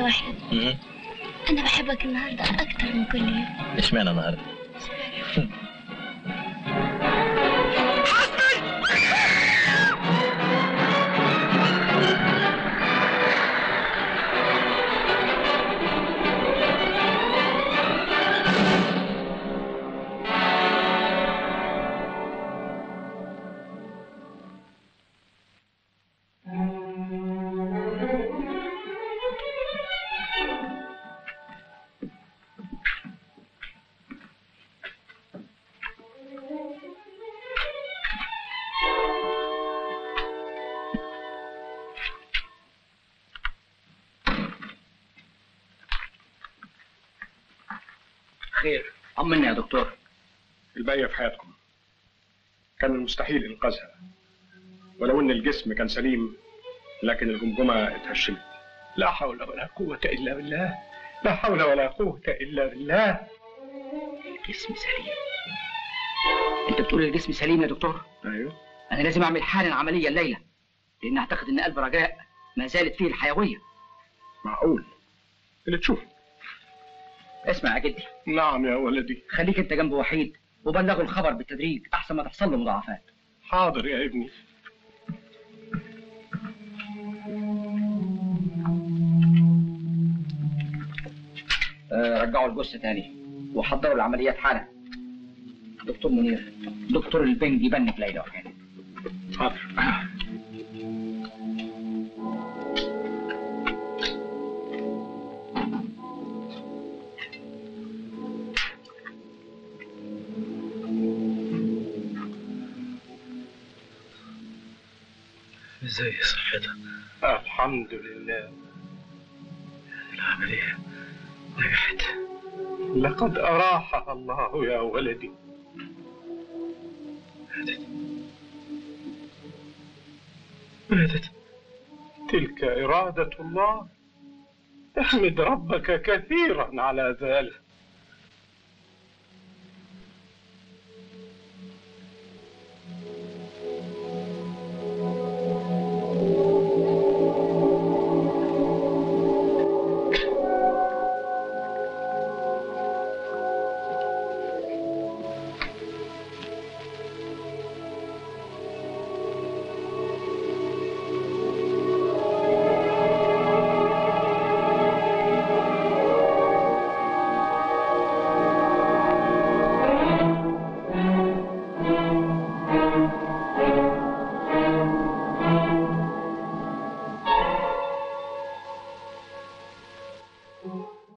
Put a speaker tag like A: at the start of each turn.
A: وحيد
B: مم.
A: أنا بحبك النهاردة أكتر من كل يوم
B: اشمعنى النهارده؟
C: خير طمني يا دكتور
D: الباقية في حياتكم كان من المستحيل إنقاذها ولو إن الجسم كان سليم لكن الجمجمة اتهشمت
E: لا حول ولا قوة إلا بالله لا حول ولا قوة إلا بالله
C: الجسم سليم انت بتقول الجسم سليم يا دكتور
D: أيوه
C: انا لازم اعمل حالا عمليه الليله لان اعتقد ان قلب رجاء ما زالت فيه الحيويه
D: معقول اللي تشوفه
C: اسمع يا جدي
D: نعم يا ولدي
C: خليك انت جنب وحيد وبلغه الخبر بالتدريج احسن ما تحصل له مضاعفات
D: حاضر يا ابني
C: آه رجعوا الجثه تاني وحضروا العمليات حالا دكتور منير دكتور البنج يبنك ليلى وحيد
D: حاضر
E: ازاي صحتها الحمد لله العملية نجحت لقد أراحها الله يا ولدي ماتت تلك إرادة الله احمد ربك كثيرا على ذلك